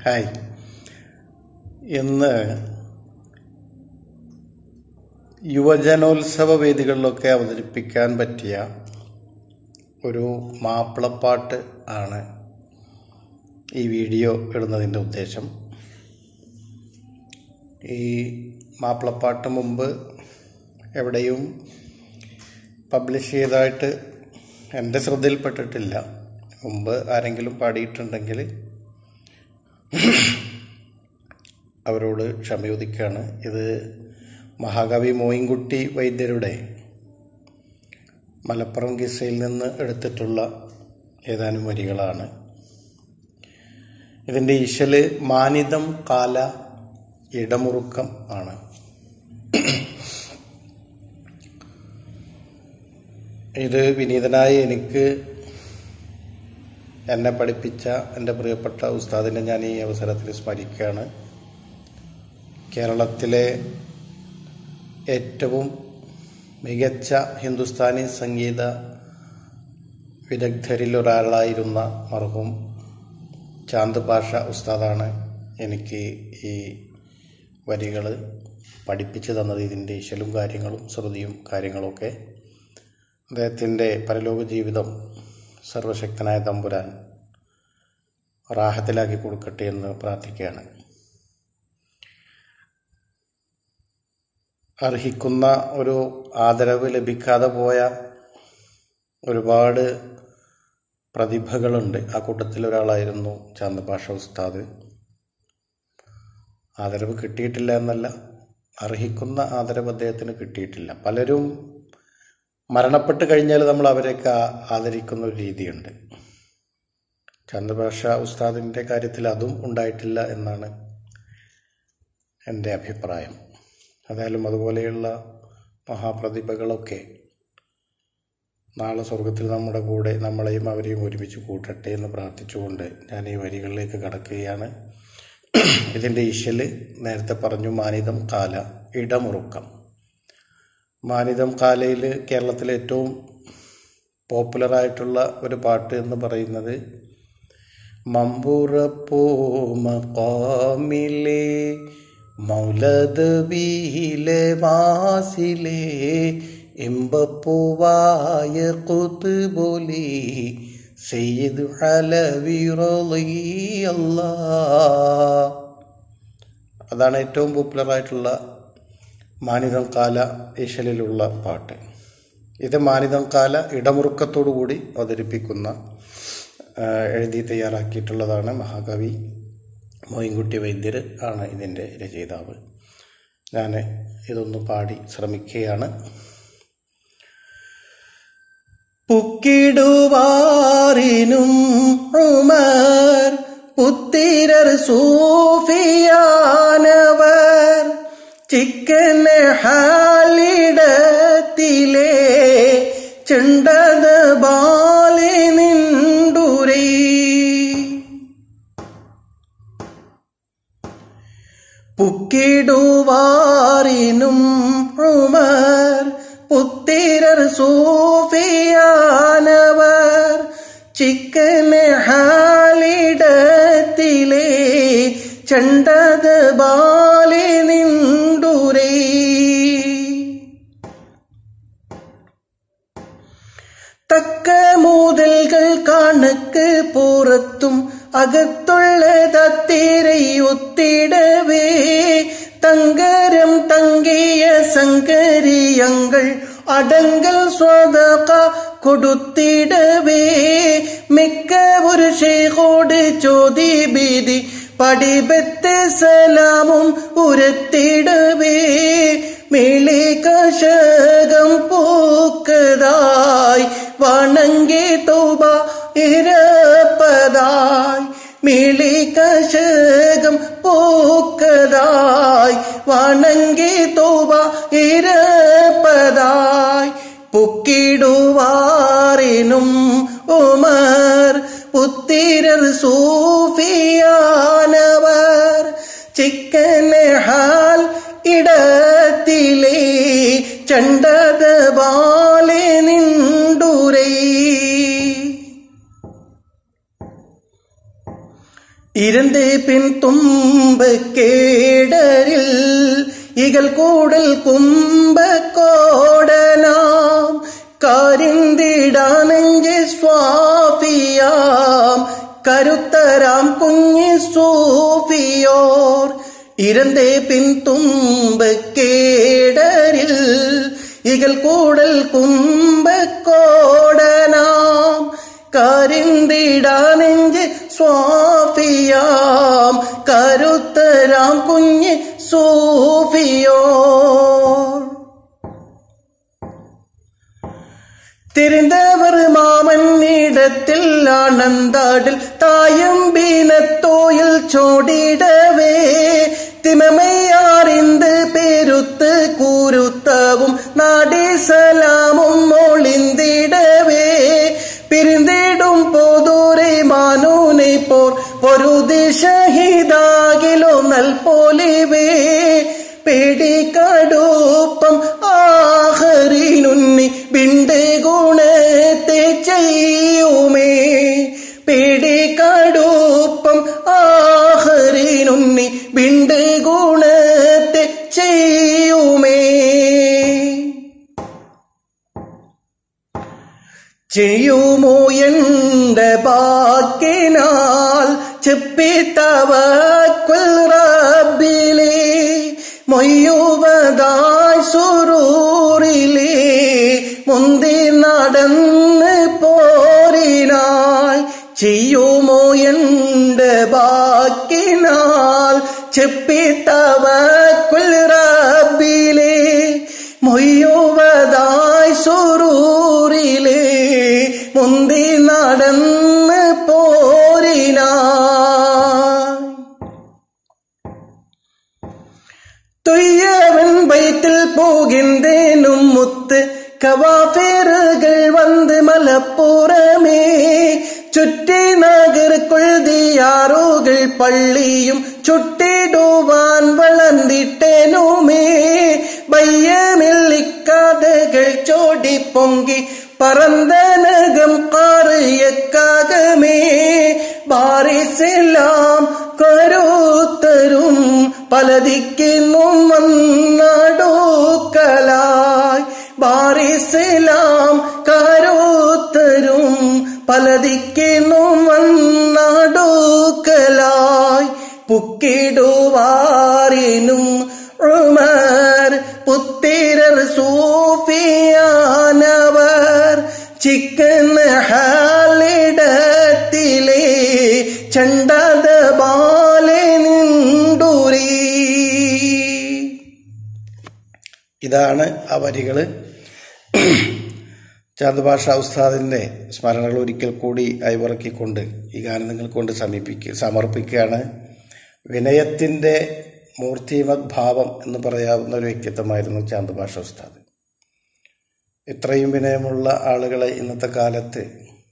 hi ഇന്ന് യുവജനോത്സവ വേദികളിലൊക്കെ അവതരിപ്പിക്കാൻ പറ്റിയ ഒരു മാപ്പിളപ്പാട്ട് ആണ് ഈ വീഡിയോ ഇടുന്നതിൻ്റെ ഉദ്ദേശം ഈ മാപ്പിളപ്പാട്ട് മുമ്പ് എവിടെയും പബ്ലിഷ് ചെയ്തതായിട്ട് എൻ്റെ ശ്രദ്ധയിൽപ്പെട്ടിട്ടില്ല മുമ്പ് ആരെങ്കിലും പാടിയിട്ടുണ്ടെങ്കിൽ അവരോട് ക്ഷമയോദിക്കുകയാണ് ഇത് മഹാകവി മോയിൻകുട്ടി വൈദ്യരുടെ മലപ്പുറം കിസ്സയിൽ നിന്ന് എടുത്തിട്ടുള്ള ഏതാനും വരികളാണ് ഇതിൻ്റെ ഈശല് മാനിതം കാല ഇടമുറുക്കം ആണ് ഇത് വിനീതനായ എനിക്ക് എന്നെ പഠിപ്പിച്ച എൻ്റെ പ്രിയപ്പെട്ട ഉസ്താദിനെ ഞാൻ ഈ അവസരത്തിൽ സ്മരിക്കുകയാണ് കേരളത്തിലെ ഏറ്റവും മികച്ച ഹിന്ദുസ്ഥാനി സംഗീത വിദഗ്ധരിൽ ഒരാളായിരുന്ന മർഹൂം ചാന്ദ് പാഷ ഉസ്താദാണ് എനിക്ക് ഈ വരികൾ പഠിപ്പിച്ചു തന്നത് ഇതിൻ്റെ ഇശലും കാര്യങ്ങളും ശ്രുതിയും കാര്യങ്ങളൊക്കെ അദ്ദേഹത്തിൻ്റെ പരലോക ജീവിതം സർവശക്തനായ തമ്പുരാൻ റാഹത്തിലാക്കി കൊടുക്കട്ടെ എന്ന് പ്രാർത്ഥിക്കുകയാണ് അർഹിക്കുന്ന ഒരു ആദരവ് ലഭിക്കാതെ പോയ ഒരുപാട് പ്രതിഭകളുണ്ട് ആ കൂട്ടത്തിൽ ഒരാളായിരുന്നു ചാന്ദഭാഷ ഉസ്താദ് ആദരവ് കിട്ടിയിട്ടില്ല എന്നല്ല അർഹിക്കുന്ന ആദരവ് അദ്ദേഹത്തിന് കിട്ടിയിട്ടില്ല പലരും മരണപ്പെട്ട് കഴിഞ്ഞാൽ നമ്മൾ അവരെയൊക്കെ ആദരിക്കുന്ന ഒരു രീതിയുണ്ട് ചന്ദ്രഭാഷ ഉസ്താദിൻ്റെ കാര്യത്തിൽ അതും ഉണ്ടായിട്ടില്ല എന്നാണ് എൻ്റെ അഭിപ്രായം ഏതായാലും അതുപോലെയുള്ള മഹാപ്രതിഭകളൊക്കെ നാളെ സ്വർഗത്തിൽ നമ്മുടെ കൂടെ നമ്മളെയും അവരെയും ഒരുമിച്ച് കൂട്ടട്ടെ എന്ന് പ്രാർത്ഥിച്ചുകൊണ്ട് ഞാൻ ഈ വരികളിലേക്ക് കടക്കുകയാണ് ഇതിൻ്റെ ഈശല് നേരത്തെ പറഞ്ഞു മാനിതം കാല ഇടമുറുക്കം മാനിതം കാലയിൽ കേരളത്തിലെ ഏറ്റവും പോപ്പുലറായിട്ടുള്ള ഒരു പാട്ട് എന്ന് പറയുന്നത് മമ്പുറപ്പോ മക്കാമിലെ മൗലദബിയിലെ വാസിലെ എമ്പപ്പൂവായ കുത്തുബോലി സെയ്ദ് ഹലവി അല്ലാ അതാണ് ഏറ്റവും പോപ്പുലറായിട്ടുള്ള മാനിതം കാല ഈശലിലുള്ള പാട്ട് ഇത് മാനിതം കാല ഇടമുറുക്കത്തോടു കൂടി അവതരിപ്പിക്കുന്ന എഴുതി തയ്യാറാക്കിയിട്ടുള്ളതാണ് മഹാകവി മോയിൻകുട്ടി വൈദ്യർ ആണ് ഇതിൻ്റെ രചയിതാവ് ഞാൻ ഇതൊന്ന് പാടി ശ്രമിക്കുകയാണ് പുക്കിടുവാറിനും ഉമർ പുത്തിരർ സൂഫിയാനവർ ചിക്കൻ ഹാലിടത്തിലെ ചെണ്ടത് ബാലി നിണ്ടുരേ പുക്കിടുവാറിനും ഉമർ പുത്തിരർ സൂഫിയാനവർ ചിക്കൻ ഹാലിടത്തിലെ ചെണ്ടത് ബാലി നിണ്ടുരേ തക്ക മൂതൽകൾ കണക്ക് പുറത്തും അകത്തുള്ള തത്തിரை ഒത്തിടവേ തങ്കരം തങ്കിയ സങ്കരിയങ്ങൾ അടങ്കൽ സ്വതക കൊടുത്തിടവേ മിക്ക ഒരു ഷേഖോട് ചോതി ഭീതി പടിബത്തെ സലാമും ഉരത്തിടവേ മേളി കശകം പൂക്കതായി വണങ്ങി തോബ ഇരപ്പതായി മേളി കശകം പൂക്കതായി വണങ്ങി തോബ ഇരപ്പതായി പൊക്കിടുവാറിനും ഉമർ പുത്തിരർ സൂഫിയാനവർ ചിക്കൻ ഹാൽ ഇടത്തിലെ ചണ്ടത് ബാലെ നിണ്ടുരേ ഇരന്തേ പിൻ തുമ്പ് കേടരിൽ ഇകൾ കൂടൽ കുംഭക്കോടനാം കരിന്തിടാനെങ്കിൽ സ്വാഫിയാം കരുത്തരാം കുഞ്ഞി സൂഫിയോർ ഇരന്തേ പിൻ തുമ്പ് കേടരിൽ ഇകൾ കൂടൽ കുംഭക്കോടനാം കരിന്തിടാനെഞ്ച് സ്വാഫിയാം കരുത്തരാം കുഞ്ഞ് സൂഫിയോ തിരിന്തവർ മാമന്നിടത്തിൽ ആനന്ദാടിൽ തായും ബീനത്തോയിൽ ചോടിടവേ തിമമയാറിന്ത് പെരുത്ത് കൂരുത്തവും നാടീസലാമും മൊളിന്തിടവേ പിരിന്തിടും പോതൂരെ മാനൂനെ പോർ പൊരുതി ഷഹിദാകിലോ നൽപോലിവേ പേടിക്കടുപ്പം ആഹറിനുന്നി ബിണ്ട് ഗുണത്തെ ചെയ്യുമേ പേടിക്കടുപ്പം ആഹറിനുന്നി ബിണ്ട് ഗുണത്തെ ചെയ്യുമേ ചെയ്യുമോ എന്റെ ബാക്കിനാൽ ചെപ്പിത്തവക്കുൽ റബ്ബിലേ മൊയ്യുവതായ് സുറൂറിലേ മുന്തി നടന്ന് പോരിനായി ചെയ്യുമോ എന്റെ ബാക്കിനാൽ ചെപ്പിത്തവക്കുൽ റബ്ബിലേ മൊയ്യുവതായ് സുറൂറിലേ മുന്തി നടന്ന് പോരിനായി തൊയ്യവൻ വയറ്റിൽ പോകിன்றேനും മുത്ത് കവാഫേറുകൾ വന്ന് മലപ്പുറമേ ചുറ്റി നഗർക്കുൾ ദിയാറുകൾ പള്ളിയും ചുട്ടിടുവാൻ വളർന്നിട്ടേനുമേ ബയ്യമില്ലിക്കാതകൾ ചോടി പൊങ്കി പറന്തനകം കാറിയക്കാകമേ ബാറിസെല്ലാം കരുത്തരും പലതിക്കുന്നും വന്നടൂക്കലായി ബാറിസെല്ലാം കരുത്തരും പലതിക്കുന്നും വന്നടൂക്കലായി പുക്കിടുവാറിനും ഉമർ പുത്തിരർ സൂഫിയാനവർ ചിക്കൻ ഹാലിടത്തിലെ ചണ്ടത ബാലെ നിണ്ടൂരി ഇതാണ് ആ വരികൾ ചാന്ദഭാഷ ഉസ്താദിൻ്റെ സ്മരണകൾ ഒരിക്കൽ കൂടി അയവിറക്കിക്കൊണ്ട് ഈ ഗാനം നിങ്ങൾക്ക് കൊണ്ട് സമീപിക്കുക സമർപ്പിക്കുകയാണ് വിനയത്തിൻ്റെ മൂർത്തിമത് ഭാവം എന്ന് പറയാവുന്ന ഒരു വ്യക്തിത്വമായിരുന്നു ചാന്ദഭാഷ ഉസ്താദ് ഇത്രയും വിനയമുള്ള ആളുകളെ ഇന്നത്തെ കാലത്ത്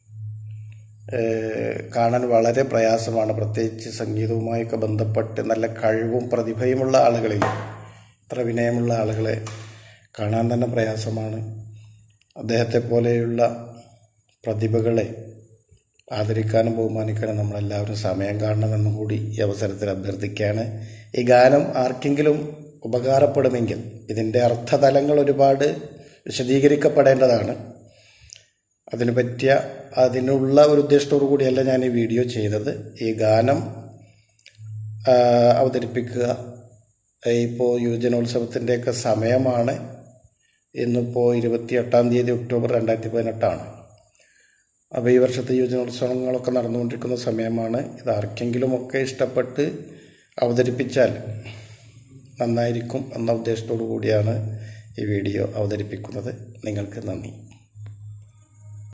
ഏഹ്, കാണാൻ വളരെ പ്രയാസമാണ് പ്രത്യേകിച്ച് സംഗീതവുമായൊക്കെ ബന്ധപ്പെട്ട് നല്ല കഴിവും പ്രതിഭയുമുള്ള ആളുകളിൽ ഇത്ര വിനയമുള്ള ആളുകളെ കാണാൻ തന്നെ പ്രയാസമാണ് അദ്ദേഹത്തെ പോലെയുള്ള പ്രതിഭകളെ ആദരിക്കാനും ബഹുമാനിക്കാനും നമ്മളെല്ലാവരും സമയം കാണണമെന്നും കൂടി ഈ അവസരത്തിൽ അഭ്യർത്ഥിക്കുകയാണ് ഈ ഗാനം ആർക്കെങ്കിലും ഉപകാരപ്പെടുമെങ്കിൽ ഇതിൻ്റെ അർത്ഥതലങ്ങൾ ഒരുപാട് വിശദീകരിക്കപ്പെടേണ്ടതാണ് അതിന് പറ്റിയ അതിനുള്ള ഒരു ഉദ്ദേശത്തോടു കൂടിയല്ല ഞാൻ ഈ വീഡിയോ ചെയ്തത് ഈ ഗാനം ആ, അവതരിപ്പിക്കുക ഇപ്പോൾ യുവജനോത്സവത്തിൻ്റെയൊക്കെ സമയമാണ് ഇന്നിപ്പോൾ ഇരുപത്തി എട്ടാം തീയതി ഒക്ടോബർ രണ്ടായിരത്തി പതിനെട്ടാണ് അപ്പോൾ ഈ വർഷത്തെ യുവജനോത്സവങ്ങളൊക്കെ നടന്നുകൊണ്ടിരിക്കുന്ന സമയമാണ് ഇത് ആർക്കെങ്കിലുമൊക്കെ ഇഷ്ടപ്പെട്ട് അവതരിപ്പിച്ചാൽ നന്നായിരിക്കും എന്ന ഉദ്ദേശത്തോടു കൂടിയാണ് ഈ വീഡിയോ അവതരിപ്പിക്കുന്നത് നിങ്ങൾക്ക് നന്ദി